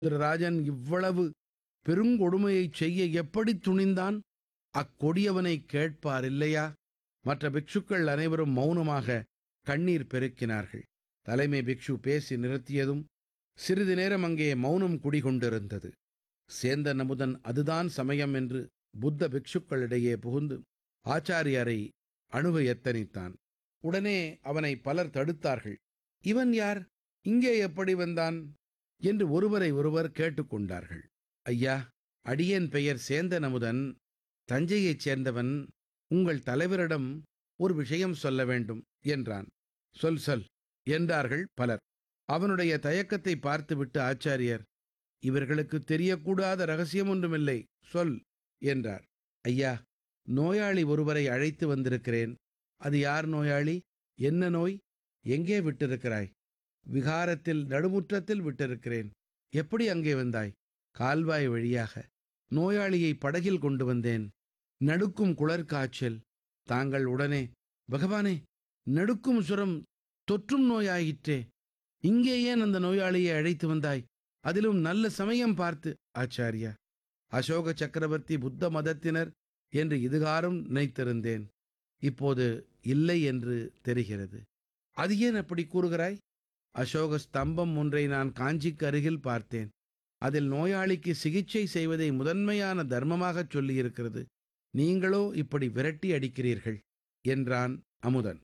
ராஜன் இவ்வளவு பெருங்கொடுமையைச் செய்ய எப்படி துணிந்தான் அக்கொடியவனை கேட்பார் இல்லையா மற்ற பிக்ஷுக்கள் அனைவரும் மௌனமாக கண்ணீர் பெருக்கினார்கள் தலைமை பிக்ஷு பேசி நிறுத்தியதும் சிறிது நேரம் அங்கே மௌனம் குடிகொண்டிருந்தது சேந்தன் அமுதன் அதுதான் சமயம் என்று புத்த பிக்ஷுக்களிடையே புகுந்து ஆச்சாரியரை அணுக எத்தனித்தான் உடனே அவனை பலர் தடுத்தார்கள் இவன் யார் இங்கே எப்படி வந்தான் என்று ஒருவரை ஒருவர் கேட்டுக்கொண்டார்கள் ஐயா அடியேன் பெயர் சேந்தன் அமுதன் தஞ்சையைச் சேர்ந்தவன் உங்கள் தலைவரிடம் ஒரு விஷயம் சொல்ல வேண்டும் என்றான் சொல் சொல் என்றார்கள் பலர் அவனுடைய தயக்கத்தை பார்த்துவிட்டு ஆச்சாரியர் இவர்களுக்கு தெரியக்கூடாத ரகசியம் ஒன்றுமில்லை சொல் என்றார் ஐயா நோயாளி ஒருவரை அழைத்து வந்திருக்கிறேன் அது யார் நோயாளி என்ன நோய் எங்கே விட்டிருக்கிறாய் விகாரத்தில் நடுமுற்றத்தில் விட்டிருக்கிறேன் எப்படி அங்கே வந்தாய் கால்வாய் வழியாக நோயாளியை படகில் கொண்டு வந்தேன் நடுக்கும் குளர்காய்ச்சல் தாங்கள் உடனே பகவானே நடுக்கும் சுரம் தொற்றும் நோயாயிற்றே இங்கே ஏன் அந்த நோயாளியை அழைத்து வந்தாய் அதிலும் நல்ல சமயம் பார்த்து ஆச்சாரியா அசோக சக்கரவர்த்தி புத்த மதத்தினர் என்று இதுகாரும் நினைத்திருந்தேன் இப்போது இல்லை என்று தெரிகிறது அது ஏன் அப்படி கூறுகிறாய் அசோக ஸ்தம்பம் ஒன்றை நான் காஞ்சிக்கு அருகில் பார்த்தேன் அதில் நோயாளிக்கு சிகிச்சை செய்வதை முதன்மையான தர்மமாகச் சொல்லியிருக்கிறது நீங்களோ இப்படி விரட்டி அடிக்கிறீர்கள் என்றான் அமுதன்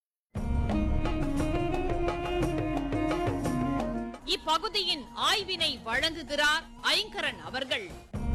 இப்பகுதியின் ஆய்வினை வழங்குகிறார் ஐங்கரன் அவர்கள்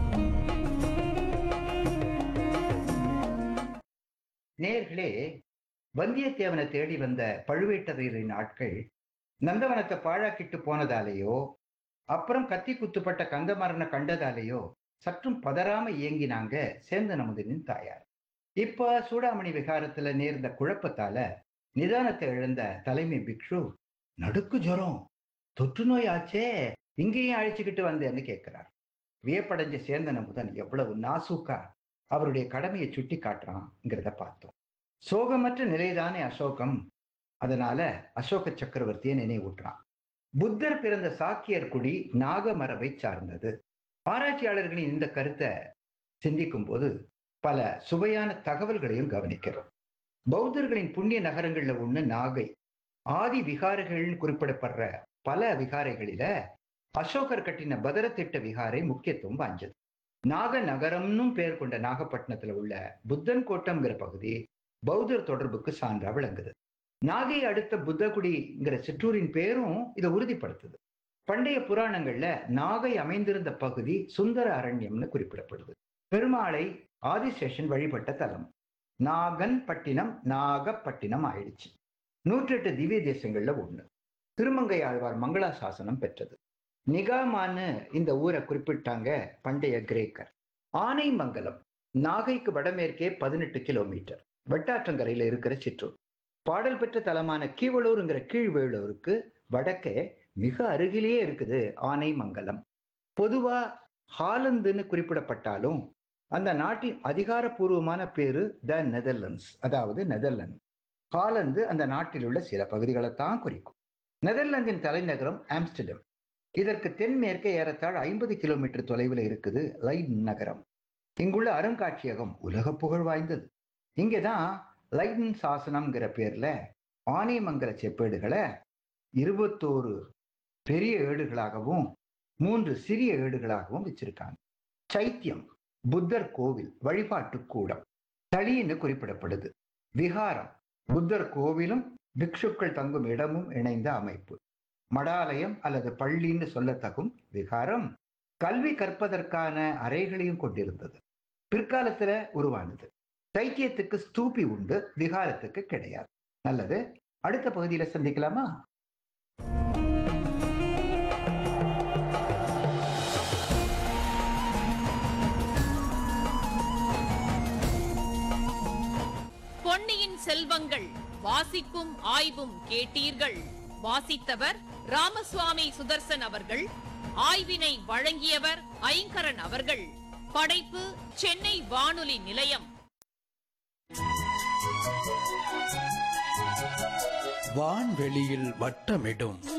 நேர்களே வந்தியத்தேவனை தேடி வந்த பழுவேட்டரையரின் ஆட்கள் நந்தவனத்தை பாழாக்கிட்டு போனதாலேயோ அப்புறம் கத்தி குத்துப்பட்ட கந்தமரனை கண்டதாலேயோ சற்றும் பதறாம இயங்கினாங்க சேந்தன் அமுதனின் தாயார் இப்ப சூடாமணி விகாரத்துல நேர்ந்த குழப்பத்தால நிதானத்தை இழந்த தலைமை பிக்ஷு நடுக்கு ஜுரம் தொற்று நோய் ஆச்சே இங்கேயும் அழைச்சுக்கிட்டு வந்தேன்னு கேட்கிறார் வியப்படைஞ்ச சேந்தன் அமுதன் எவ்வளவு நாசூக்கா அவருடைய கடமையை சுட்டி காட்டுறான்ங்கிறத பார்த்தோம் சோகமற்ற நிலைதானே அசோகம் அதனால அசோக சக்கரவர்த்தியை நினைவூட்டுறான் புத்தர் பிறந்த சாக்கியர் குடி நாகமரபை சார்ந்தது ஆராய்ச்சியாளர்களின் இந்த கருத்தை சிந்திக்கும் போது பல சுவையான தகவல்களையும் கவனிக்கிறோம் பௌத்தர்களின் புண்ணிய நகரங்கள்ல ஒண்ணு நாகை ஆதி விகாரைகள்னு குறிப்பிடப்படுற பல விகாரைகளில அசோகர் கட்டின பதரத்திட்ட விகாரை முக்கியத்துவம் வாய்ந்தது நாக நகரம்னும் பெயர் கொண்ட நாகப்பட்டினத்துல உள்ள புத்தன் கோட்டம்ங்கிற பகுதி பௌத்தர் தொடர்புக்கு சான்றா விளங்குது நாகை அடுத்த புத்தகுடிங்கிற சிற்றூரின் பேரும் இதை உறுதிப்படுத்துது பண்டைய புராணங்கள்ல நாகை அமைந்திருந்த பகுதி சுந்தர அரண்யம்னு குறிப்பிடப்படுது பெருமாளை ஆதிசேஷன் வழிபட்ட தலம் நாகன் பட்டினம் நாகப்பட்டினம் ஆயிடுச்சு நூற்றெட்டு திவ்ய தேசங்கள்ல ஒண்ணு திருமங்கை ஆழ்வார் மங்களாசாசனம் பெற்றது நிகாமான்னு இந்த ஊரை குறிப்பிட்டாங்க பண்டைய கிரேக்கர் ஆனைமங்கலம் நாகைக்கு வடமேற்கே பதினெட்டு கிலோமீட்டர் வெட்டாற்றங்கரையில இருக்கிற சிற்றூர் பாடல் பெற்ற தலமான கீவளூருங்கிற கீழ்வேளூருக்கு வடக்கே மிக அருகிலேயே இருக்குது ஆனைமங்கலம் பொதுவா ஹாலந்துன்னு குறிப்பிடப்பட்டாலும் அந்த நாட்டின் அதிகாரப்பூர்வமான பேரு த நெதர்லாண்ட்ஸ் அதாவது நெதர்லாந்து ஹாலந்து அந்த நாட்டில் உள்ள சில பகுதிகளை தான் குறிக்கும் நெதர்லாந்தின் தலைநகரம் ஆம்ஸ்டர்டம் இதற்கு தென்மேற்கே ஏறத்தாழ் ஐம்பது கிலோமீட்டர் தொலைவில் இருக்குது லைன் நகரம் இங்குள்ள அருங்காட்சியகம் உலக புகழ் வாய்ந்தது இங்கேதான் லைன் சாசனம்ங்கிற பேர்ல ஆனைமங்கல செப்பேடுகளை இருபத்தோரு பெரிய ஏடுகளாகவும் மூன்று சிறிய ஏடுகளாகவும் வச்சிருக்காங்க சைத்தியம் புத்தர் கோவில் வழிபாட்டு கூடம் தளின்னு குறிப்பிடப்படுது விகாரம் புத்தர் கோவிலும் பிக்ஷுக்கள் தங்கும் இடமும் இணைந்த அமைப்பு மடாலயம் அல்லது பள்ளின்னு சொல்லத்தகும் விகாரம் கல்வி கற்பதற்கான அறைகளையும் கொண்டிருந்தது பிற்காலத்துல உருவானது சைத்தியத்துக்கு ஸ்தூபி உண்டு விகாரத்துக்கு கிடையாது நல்லது அடுத்த பகுதியில சந்திக்கலாமா பொன்னியின் செல்வங்கள் வாசிப்பும் ஆய்வும் கேட்டீர்கள் வாசித்தவர் ராமசுவாமி சுதர்சன் அவர்கள் ஆய்வினை வழங்கியவர் ஐங்கரன் அவர்கள் படைப்பு சென்னை வானொலி நிலையம் வான்வெளியில் வட்டமிடும்